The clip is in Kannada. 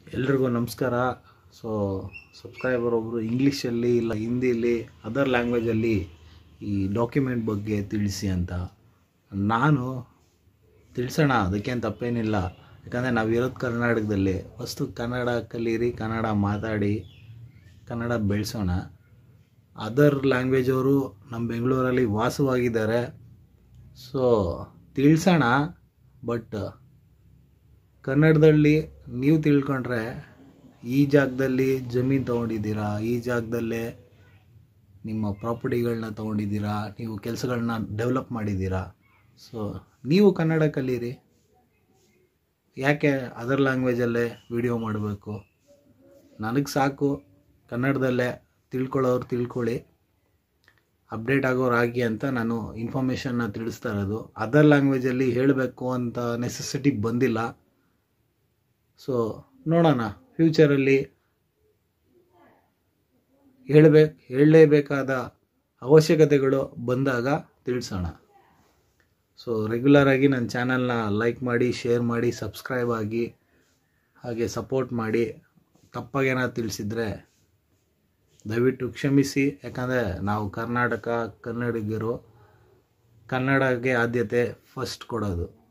ಎಲ್ರಿಗೂ ನಮಸ್ಕಾರ ಸೊ ಸಬ್ಸ್ಕ್ರೈಬರ್ ಒಬ್ಬರು ಇಂಗ್ಲೀಷಲ್ಲಿ ಇಲ್ಲ ಹಿಂದಿಲಿ ಅದರ್ ಲ್ಯಾಂಗ್ವೇಜಲ್ಲಿ ಈ ಡಾಕ್ಯುಮೆಂಟ್ ಬಗ್ಗೆ ತಿಳಿಸಿ ಅಂತ ನಾನು ತಿಳಿಸೋಣ ಅದಕ್ಕೇನು ತಪ್ಪೇನಿಲ್ಲ ಯಾಕಂದರೆ ನಾವು ಇರೋದು ಕರ್ನಾಟಕದಲ್ಲಿ ಫಸ್ಟು ಕನ್ನಡ ಕಲೀರಿ ಕನ್ನಡ ಮಾತಾಡಿ ಕನ್ನಡ ಬೆಳೆಸೋಣ ಅದರ್ ಲ್ಯಾಂಗ್ವೇಜ್ ಅವರು ನಮ್ಮ ಬೆಂಗಳೂರಲ್ಲಿ ವಾಸವಾಗಿದ್ದಾರೆ ಸೊ ತಿಳಿಸೋಣ ಬಟ್ ಕನ್ನಡದಲ್ಲಿ ನೀವು ತಿಳ್ಕೊಂಡ್ರೆ ಈ ಜಾಗದಲ್ಲಿ ಜಮೀನು ತೊಗೊಂಡಿದ್ದೀರಾ ಈ ಜಾಗದಲ್ಲೇ ನಿಮ್ಮ ಪ್ರಾಪರ್ಟಿಗಳನ್ನ ತೊಗೊಂಡಿದ್ದೀರಾ ನೀವು ಕೆಲಸಗಳನ್ನ ಡೆವಲಪ್ ಮಾಡಿದ್ದೀರಾ ಸೊ ನೀವು ಕನ್ನಡ ಕಲೀರಿ ಯಾಕೆ ಅದರ್ ಲ್ಯಾಂಗ್ವೇಜಲ್ಲೇ ವಿಡಿಯೋ ಮಾಡಬೇಕು ನನಗೆ ಸಾಕು ಕನ್ನಡದಲ್ಲೇ ತಿಳ್ಕೊಳ್ಳೋರು ತಿಳ್ಕೊಳ್ಳಿ ಅಪ್ಡೇಟ್ ಆಗೋರು ಆಗಿ ಅಂತ ನಾನು ಇನ್ಫಾರ್ಮೇಷನ್ನ ತಿಳಿಸ್ತಾ ಇರೋದು ಅದರ್ ಲ್ಯಾಂಗ್ವೇಜಲ್ಲಿ ಹೇಳಬೇಕು ಅಂತ ನೆಸೆಸಿಟಿ ಬಂದಿಲ್ಲ ಸೊ ನೋಡೋಣ ಫ್ಯೂಚರಲ್ಲಿ ಹೇಳಬೇಕು ಹೇಳಲೇಬೇಕಾದ ಅವಶ್ಯಕತೆಗಳು ಬಂದಾಗ ತಿಳಿಸೋಣ ಸೊ ರೆಗ್ಯುಲರಾಗಿ ನನ್ನ ಚಾನಲ್ನ ಲೈಕ್ ಮಾಡಿ ಶೇರ್ ಮಾಡಿ ಸಬ್ಸ್ಕ್ರೈಬ್ ಆಗಿ ಹಾಗೆ ಸಪೋರ್ಟ್ ಮಾಡಿ ತಪ್ಪಾಗೇನಾದ್ರು ತಿಳಿಸಿದರೆ ದಯವಿಟ್ಟು ಕ್ಷಮಿಸಿ ಯಾಕಂದರೆ ನಾವು ಕರ್ನಾಟಕ ಕನ್ನಡಿಗರು ಕನ್ನಡಕ್ಕೆ ಆದ್ಯತೆ ಫಸ್ಟ್ ಕೊಡೋದು